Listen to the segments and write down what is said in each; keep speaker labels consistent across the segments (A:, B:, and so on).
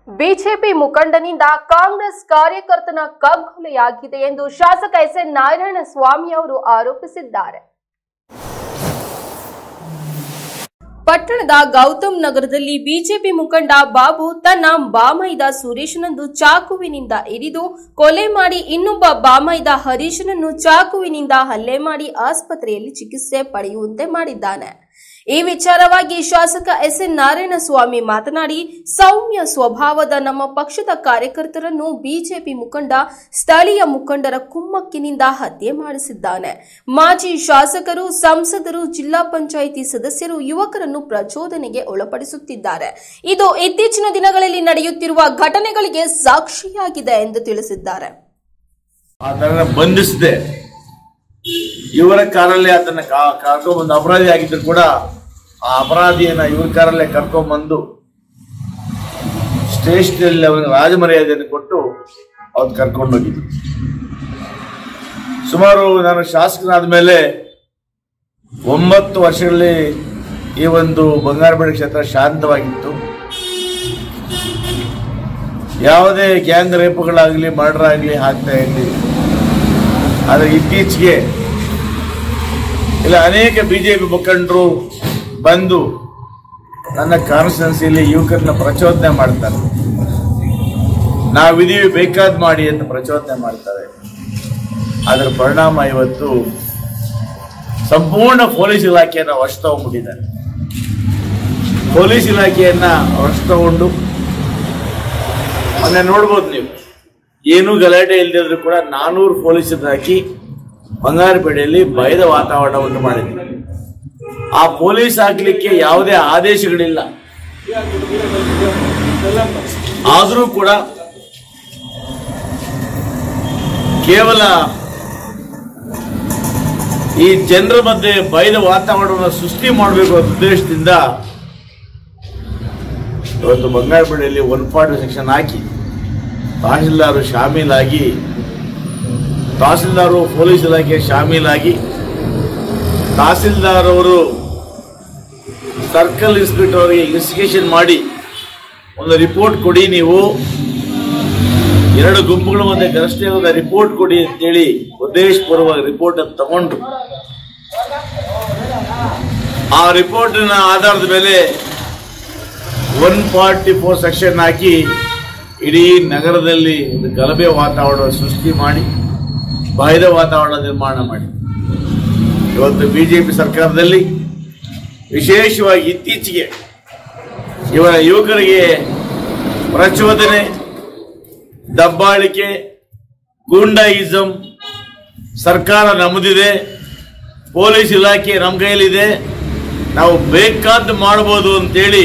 A: BJP ಮುಖಂಡನಿಂದ Congress ಕಾರ್ಯಕರ್ತನ ಕಗ್ಗೊಲೆಯಾಗಿದೆ ಎಂದು ಶಾಸಕ S N Narayana ಸ್ವಾಮಿ ಅವರು ಆರೋಪಿಸಿದ್ದಾರೆ ಪಟ್ಟಣದ ಗೌತಮ್ ನಗರದಲ್ಲಿ ಬಿಜೆಪಿ ಮುಖಂಡ ಬಾಬು ತನ್ನ ಬಾಮೈದ ಸುರೇಶನನ್ನು ಚಾಕುವಿನಿಂದ ಇರಿದು ಕೊಲೆ ಮಾಡಿ ಇನ್ನೊಬ್ಬ ಬಾಮೈದ ಹರೀಶನನ್ನು ಚಾಕುವಿನಿಂದ ಹಲ್ಲೆ ಮಾಡಿ ಆಸ್ಪತ್ರೆಯಲ್ಲಿ ಚಿಕಿತ್ಸೆ ಪಡೆಯುವಂತೆ ಮಾಡಿದ್ದಾನೆ ಈ ವಿಚಾರವಾಗಿ ಶಾಸಕ ಎಸ್ ಎನ್ ನಾರಾಯಣಸ್ವಾಮಿ ಮಾತನಾಡಿ ಸೌಮ್ಯ ಸ್ವಭಾವದ ನಮ್ಮ ಪಕ್ಷದ ಕಾರ್ಯಕರ್ತರನ್ನು ಬಿಜೆಪಿ ಮುಖಂಡ ಸ್ಥಳೀಯ ಮುಖಂಡರ ಕುಮ್ಮಕ್ಕಿನಿಂದ ಹತ್ಯೆ ಮಾಡಿಸಿದ್ದಾನೆ ಮಾಜಿ ಶಾಸಕರು ಸಂಸದರು ಜಿಲ್ಲಾ ಪಂಚಾಯಿತಿ ಸದಸ್ಯರು ಯುವಕರನ್ನು ಪ್ರಚೋದನೆಗೆ ಒಳಪಡಿಸುತ್ತಿದ್ದಾರೆ ಇದು ಇತ್ತೀಚಿನ ದಿನಗಳಲ್ಲಿ ನಡೆಯುತ್ತಿರುವ ಘಟನೆಗಳಿಗೆ ಸಾಕ್ಷಿಯಾಗಿದೆ ಎಂದು ತಿಳಿಸಿದ್ದಾರೆ
B: ಆತನ ಬಂಧಿಸಿದೆ ಇವರ ಕಾರಲ್ಲಿ ಆತನ ಕಾ- ಕರ್ಕೊಂಬಂದು ಅಪರಾಧಿ ಆಗಿದ್ರು ಕೂಡ ಆ ಅಪರಾಧಿಯನ್ನ ಇವ್ರ ಕಾರಲ್ಲೇ ಕರ್ಕೊಂಬಂದು ಸ್ಟೇಷನಲ್ಲಿ ಅವನಿಗೆ ರಾಜಮರ್ಯಾದೆಯನ್ನು ಕೊಟ್ಟು ಅವ್ರು ಕರ್ಕೊಂಡೋಗಿದ್ರು ಸುಮಾರು ನಾನು ಶಾಸಕನಾದ ಮೇಲೆ ಒಂಬತ್ತು ವರ್ಷಗಳಲ್ಲಿ ಈ ಒಂದು ಬಂಗಾರಪೇಟೆ ಕ್ಷೇತ್ರ ಶಾಂತವಾಗಿತ್ತು ಯಾವುದೇ ಗ್ಯಾಂಗ್ ರೇಪುಗಳಾಗಲಿ ಮರ್ಡರ್ ಆಗಲಿ ಆಗ್ತಾ ಇರಲಿ ಆದರೆ ಇತ್ತೀಚೆಗೆ ಇಲ್ಲ ಅನೇಕ ಬಿಜೆಪಿ ಮುಖಂಡರು ಬಂದು ನನ್ನ ಕಾನ್ಸ್ಟಿಟ್ಯೂನ್ಸಿಯಲ್ಲಿ ಯುವಕರನ್ನ ಪ್ರಚೋದನೆ ಮಾಡ್ತಾರೆ ನಾವಿದೀವಿ ಬೇಕಾದ್ ಮಾಡಿ ಅಂತ ಪ್ರಚೋದನೆ ಮಾಡ್ತಾರೆ ಅದರ ಪರಿಣಾಮ ಇವತ್ತು ಸಂಪೂರ್ಣ ಪೊಲೀಸ್ ಇಲಾಖೆಯನ್ನು ವಶ ತಗೊಂಡ್ಬಿಟ್ಟಿದ್ದಾರೆ ಪೊಲೀಸ್ ಇಲಾಖೆಯನ್ನ ವಶ ತಗೊಂಡು ಮೊನ್ನೆ ನೋಡ್ಬೋದು ನೀವು ಏನೂ ಗಲಾಟೆ ಇಲ್ಲದಿದ್ರು ಕೂಡ ನಾನೂರು ಪೊಲೀಸರು ಹಾಕಿ ಬಂಗಾರಪೇಟೆಯಲ್ಲಿ ಭಯದ ವಾತಾವರಣ ಉಂಟು ಮಾಡಿದ್ರು ಆ ಪೊಲೀಸ್ ಹಾಕ್ಲಿಕ್ಕೆ ಯಾವುದೇ ಆದೇಶಗಳಿಲ್ಲ ಆದರೂ ಕೂಡ ಕೇವಲ ಈ ಜನರ ಮಧ್ಯೆ ಭಯದ ವಾತಾವರಣವನ್ನು ಸೃಷ್ಟಿ ಮಾಡಬೇಕು ಅನ್ನೋ ಉದ್ದೇಶದಿಂದ ಇವತ್ತು ಬಂಗಾರಪೇಟೆಯಲ್ಲಿ ಒನ್ ಫಾರ್ಟಿ ಸೆಕ್ಷನ್ ಹಾಕಿ ತಹಸೀಲ್ದಾರು ಶಾಮೀಲಾಗಿ ತಹಸೀಲ್ದಾರು ಪೊಲೀಸ್ ಇಲಾಖೆ ಶಾಮೀಲಾಗಿ ತಹಸೀಲ್ದಾರ್ ಅವರು ಸರ್ಕಲ್ ಇನ್ಸ್ಪೆಕ್ಟರ್ ಅವರಿಗೆ ಇನ್ವೆಸ್ಟಿಗೇಷನ್ ಮಾಡಿ ಒಂದು ರಿಪೋರ್ಟ್ ಕೊಡಿ ನೀವು ಎರಡು ಗುಂಪುಗಳ ಮಧ್ಯೆ ಘರ್ಷಣೆ ರಿಪೋರ್ಟ್ ಕೊಡಿ ಅಂತೇಳಿ ಉದ್ದೇಶಪೂರ್ವಕ ರಿಪೋರ್ಟ್ ಅನ್ನು ತಗೊಂಡು ಆ ರಿಪೋರ್ಟಿನ ಆಧಾರದ ಮೇಲೆ ಒನ್ ಫಾರ್ಟಿ ಫೋರ್ ಸೆಕ್ಷನ್ ಹಾಕಿ ಇಡೀ ನಗರದಲ್ಲಿ ಒಂದು ಗಲಭೆ ವಾತಾವರಣ ಸೃಷ್ಟಿ ಮಾಡಿ ಭಯದ ವಾತಾವರಣ ನಿರ್ಮಾಣ ಮಾಡಿ ಇವತ್ತು ಬಿಜೆಪಿ ಸರ್ಕಾರದಲ್ಲಿ ವಿಶೇಷವಾಗಿ ಇತ್ತೀಚೆಗೆ ಇವರ ಯುವಕರಿಗೆ ಪ್ರಚೋದನೆ ದಬ್ಬಾಳಿಕೆ ಗೂಂಡಾಯಿಸಂ ಸರ್ಕಾರ ನಮ್ಮದಿದೆ ಪೊಲೀಸ್ ಇಲಾಖೆ ನಮ್ಮ ಕೈಯಲ್ಲಿದೆ ನಾವು ಬೇಕಾದ್ದು ಮಾಡ್ಬೋದು ಅಂತೇಳಿ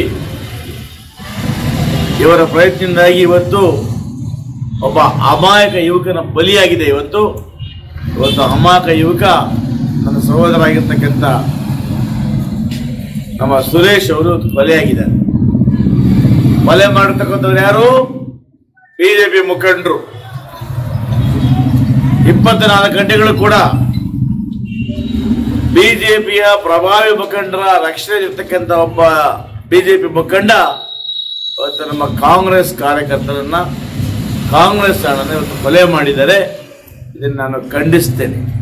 B: ಇವರ ಪ್ರಯತ್ನದಿಂದಾಗಿ ಇವತ್ತು ಒಬ್ಬ ಅಮಾಯಕ ಯುವಕನ ಬಲಿಯಾಗಿದೆ ಇವತ್ತು ಇವತ್ತು ಅಮಾಯಕ ಯುವಕ ನನ್ನ ಸಹೋದರ ಆಗಿರ್ತಕ್ಕಂಥ ನಮ್ಮ ಸುರೇಶ್ ಅವರು ಬಲಿಯಾಗಿದ್ದಾರೆ ಕೊಲೆ ಮಾಡತಕ್ಕಂಥವ್ರು ಯಾರು ಬಿಜೆಪಿ ಮುಖಂಡರು ಇಪ್ಪತ್ನಾಲ್ಕು ಗಂಟೆಗಳು ಕೂಡ ಬಿಜೆಪಿಯ ಪ್ರಭಾವಿ ಮುಖಂಡರ ರಕ್ಷಣೆ ಇರ್ತಕ್ಕಂಥ ಒಬ್ಬ ಬಿಜೆಪಿ ಮುಖಂಡ ಇವತ್ತು ನಮ್ಮ ಕಾಂಗ್ರೆಸ್ ಕಾರ್ಯಕರ್ತರನ್ನ ಕಾಂಗ್ರೆಸ್ ಹಣನ ಇವತ್ತು ಕೊಲೆ ಮಾಡಿದ್ದಾರೆ ಇದನ್ನು ನಾನು ಖಂಡಿಸ್ತೇನೆ